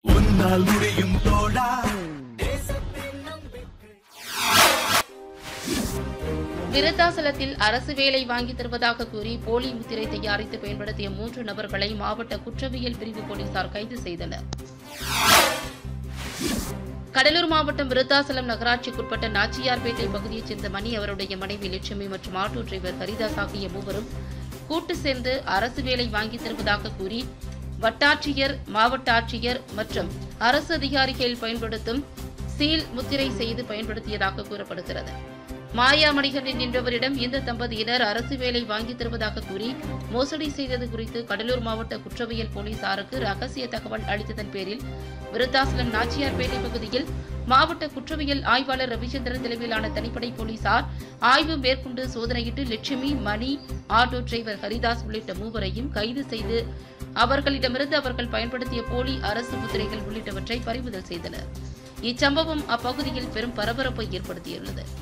உன்னால் முடியும் தோழா விருத்தாசலத்தில் அரசு வேலை வாங்கித் தருவதாக கூறி போலி முத்திரை தயாரித்து பயன்படுத்திய மூன்று நபர்களை மாவட்ட குற்றவியல் பிரிவு போலீசார் கைது செய்தனர் கடலூர் மாவட்டம் விருத்தாசலம் நகராட்சிக்குட்பட்ட நாச்சியார்பேட்டை பகுதியைச் சேர்ந்த மணி அவருடைய மனைவி லட்சுமி மற்றும் ஆட்டோ டிரைவர் ஹரிதாஸ் ஆகிய மூவரும் கூட்டு சேர்ந்து அரசு வேலை வாங்கித் தருவதாக கூறி வட்டாட்சியர் மாவட்ட ஆட்சியர் மற்றும் அரசு அதிகாரிகள் பயன்படுத்தும் சீல் முத்திரை செய்து பயன்படுத்தியதாக கூறப்படுகிறது மாயாமணிகளில் நின்றவரிடம் இந்த தம்பதியினர் அரசு வேலை வாங்கித் தருவதாக கூறி மோசடி செய்தது குறித்து கடலூர் மாவட்ட குற்றவியல் போலீசாருக்கு ரகசிய தகவல் அளித்ததன் பேரில் விருத்தாசலம் நாச்சியார்பேட்டை பகுதியில் மாவட்ட குற்றவியல் ஆய்வாளர் ரவிச்சந்திரன் தலைமையிலான தனிப்படை போலீசார் ஆய்வு மேற்கொண்டு சோதனையிட்டு லட்சுமி மணி ஆட்டோ டிரைவர் ஹரிதாஸ் உள்ளிட்ட மூவரையும் கைது செய்து அவர்களிடமிருந்து அவர்கள் பயன்படுத்திய போலி அரசு முத்திரைகள் உள்ளிட்டவற்றை பறிமுதல் செய்தனர் இச்சம்பவம் அப்பகுதியில் பெரும் பரபரப்பை ஏற்படுத்தியுள்ளது